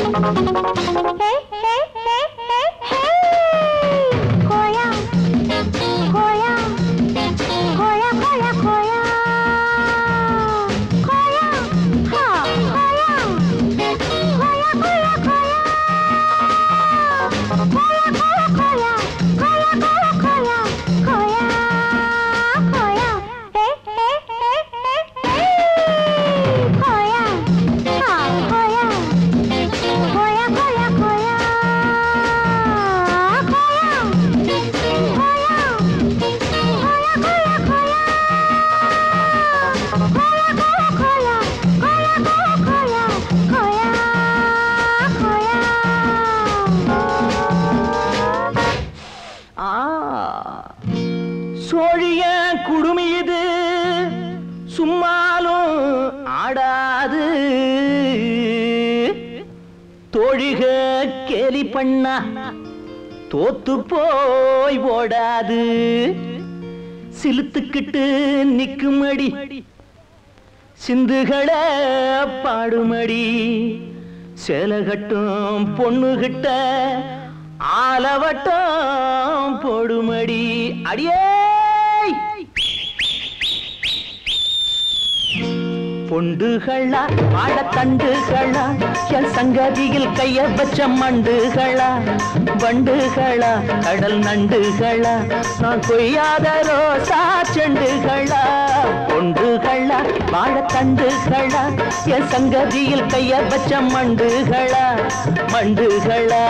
கோயா கோயா கோயா கோயா கோயா கோயா ஹா கோயா கோயா கோயா கோயா கோயா கோயா கோயா கோயா கோயா கோயா கோயா கோயா ஹே ஹே ஹே ஹே ஹே கோயா ஹா கோயா கோயா கோயா கோயா கோயா ஆ சோழிய குடுமி இது சும்மாலும் ஆடாது தோழிக கேலி பண்ணா தோத்து போய் ஓடாது சிலுத்துக்கிட்டு நிக்குமடி சிந்துகளை பாடுமடி சேலகட்டும் பொண்ணுகிட்ட ஆலவட்டம் போடுமடி அடியே பொண்டுகளா வாழத்தண்டுகளா என் சங்கதியில் கைய வச்ச மண்டுகளா வண்டுகளா கடல் நண்டுகளா நான் கொய்யாத ரோசா செண்டுகளா பொண்டுகளா வாழத்தண்டுகளா என் சங்கதியில் கைய வச்ச மண்டுகளா மண்டுகளா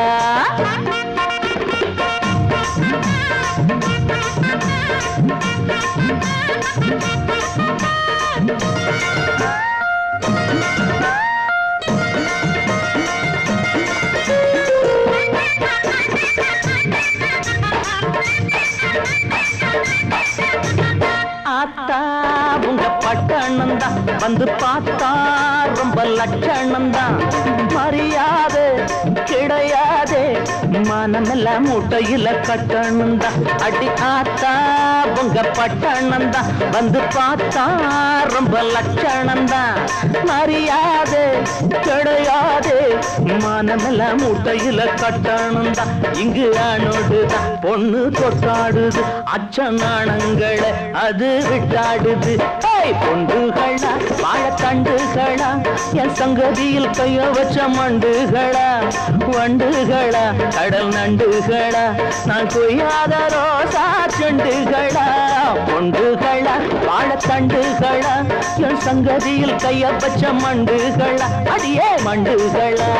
ஆத்தா உங்க பட்டணம் தான் வந்து பார்த்தா ரொம்ப லட்சணம் தான் மரியாதை கிடையாது மனமெல்லாம் மூட்டையில கட்டணம் தான் அடி ஆத்தா உங்க பட்டணம் தான் வந்து பார்த்தா ரொம்ப லட்சணம் தான் மரியாதை கிடையாது மனமெல்லாம் மூட்டையில கட்டணம் தான் இங்கு ஆணோடுதான் பொண்ணு தொட்டாடுது அச்ச நாணங்களை அது விட்டாடுது ஏய் பொண்டுகளா வாழத்தண்டுகளா என் சங்கதியில் கைய வச்ச மண்டுகளா வண்டுகளா கடல் நண்டுகளா நான் கொய்யாத ரோசா செண்டுகளா பொண்டுகளா வாழத்தண்டுகளா என் சங்கதியில் கைய வச்ச மண்டுகளா அடியே மண்டுகளா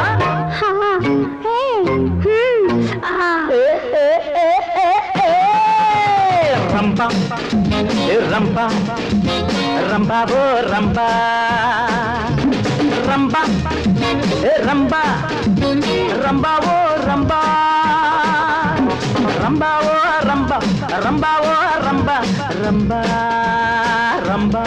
ஏ, ஏ, ஏ, ஏ, ஏ. ரம்பா ஏ, ரம்பா ரம்பா ஓ ரம்பா ரம்பா ஏ, ரம்பா ரம்பா ஓ ரம்பா ரம்பா ஓ ரம்பா ரம்பா ஓ ரம்பா ரம்பா ரம்பா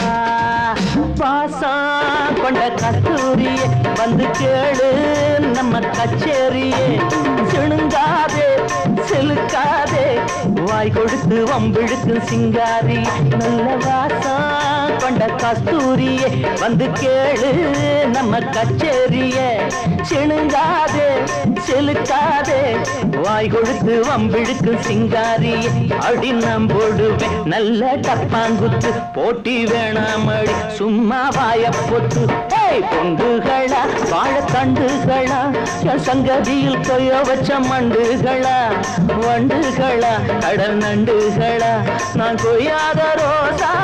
பாசம் கொண்ட கஸ்தூரியே வந்து கேளு நம்ம கச்சேரியே சிணுங்காதே செலுக்காதே வாய் கொடுத்து வம்பிழுக்கு சிங்காரி நல்ல வாசம் கொண்ட கஸ்தூரியே வந்து கேளு நம்ம கச்சேரியே சிணுங்காதே செலுக்காதே வாய் கொடுத்து வம்பிழுக்கு சிங்காரியே அடி நாம் போடுவேன் நல்ல டப்பாங்குத்து போட்டி வேணாமடி சும்மா வாய பொத்து ஏய் பொண்டுகளா வாழத்தண்டுகளா என் சங்கதியில் கைய வச்ச மண்டுகளா வண்டுகளா கடல் நண்டுகளா நான் கொய்யாத ரோசா